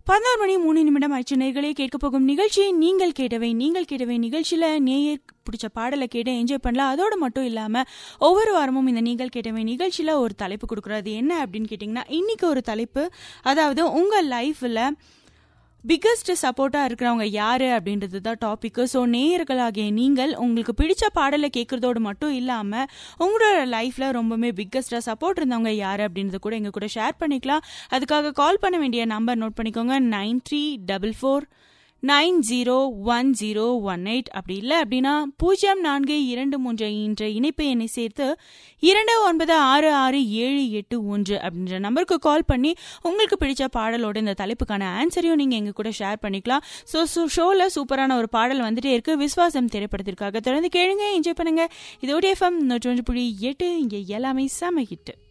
பதினோரு மணி மூணு நிமிடம் ஆயிடுச்சு நேர்களே கேட்க போகும் நிகழ்ச்சி நீங்கள் கேட்டவை நீங்கள் கேட்டவை நிகழ்ச்சியில நேயர் பிடிச்ச பாடலை கேட்டு என்ஜாய் பண்ணலாம் அதோடு மட்டும் இல்லாம ஒவ்வொரு வாரமும் இந்த நீங்கள் கேட்டவை நிகழ்ச்சியில ஒரு தலைப்பு கொடுக்குறது என்ன அப்படின்னு கேட்டிங்கன்னா இன்னைக்கு ஒரு தலைப்பு அதாவது உங்க லைஃப்ல பிக்கஸ்ட் சப்போர்ட்டாக இருக்கிறவங்க யாரு அப்படின்றது தான் டாபிக் ஸோ நேயர்களாகிய நீங்கள் உங்களுக்கு பிடிச்ச பாடலை கேட்குறதோடு மட்டும் இல்லாமல் உங்களோட லைஃப்பில் ரொம்பவுமே பிக்கஸ்டாக சப்போர்ட் இருந்தவங்க யார் அப்படின்றத கூட எங்கள் கூட ஷேர் பண்ணிக்கலாம் அதுக்காக கால் பண்ண வேண்டிய நம்பர் நோட் பண்ணிக்கோங்க nine three double four nine zero one zero one eight அப்படி இல்லை அப்படின்னா பூஜ்ஜியம் நான்கு இரண்டு மூன்று என்ற இணைப்பு எண்ணை சேர்த்து இரண்டு ஒன்பது ஆறு ஆறு ஏழு எட்டு ஒன்று அப்படின்ற நம்பருக்கு கால் பண்ணி உங்களுக்கு பிடிச்ச பாடலோட இந்த தலைப்புக்கான ஆன்சரையும் நீங்கள் எங்கள் கூட ஷேர் பண்ணிக்கலாம் ஸோ ஷோவில் சூப்பரான ஒரு பாடல் வந்துட்டே இருக்கு விஸ்வாசம் திரைப்படத்திற்காக தொடர்ந்து கேளுங்க என்ஜாய் பண்ணுங்க இதோடைய எஃப்எம் நூற்றி ஒன்று புள்ளி எட்டு இங்கே எல்லாமே செம ஹிட்டு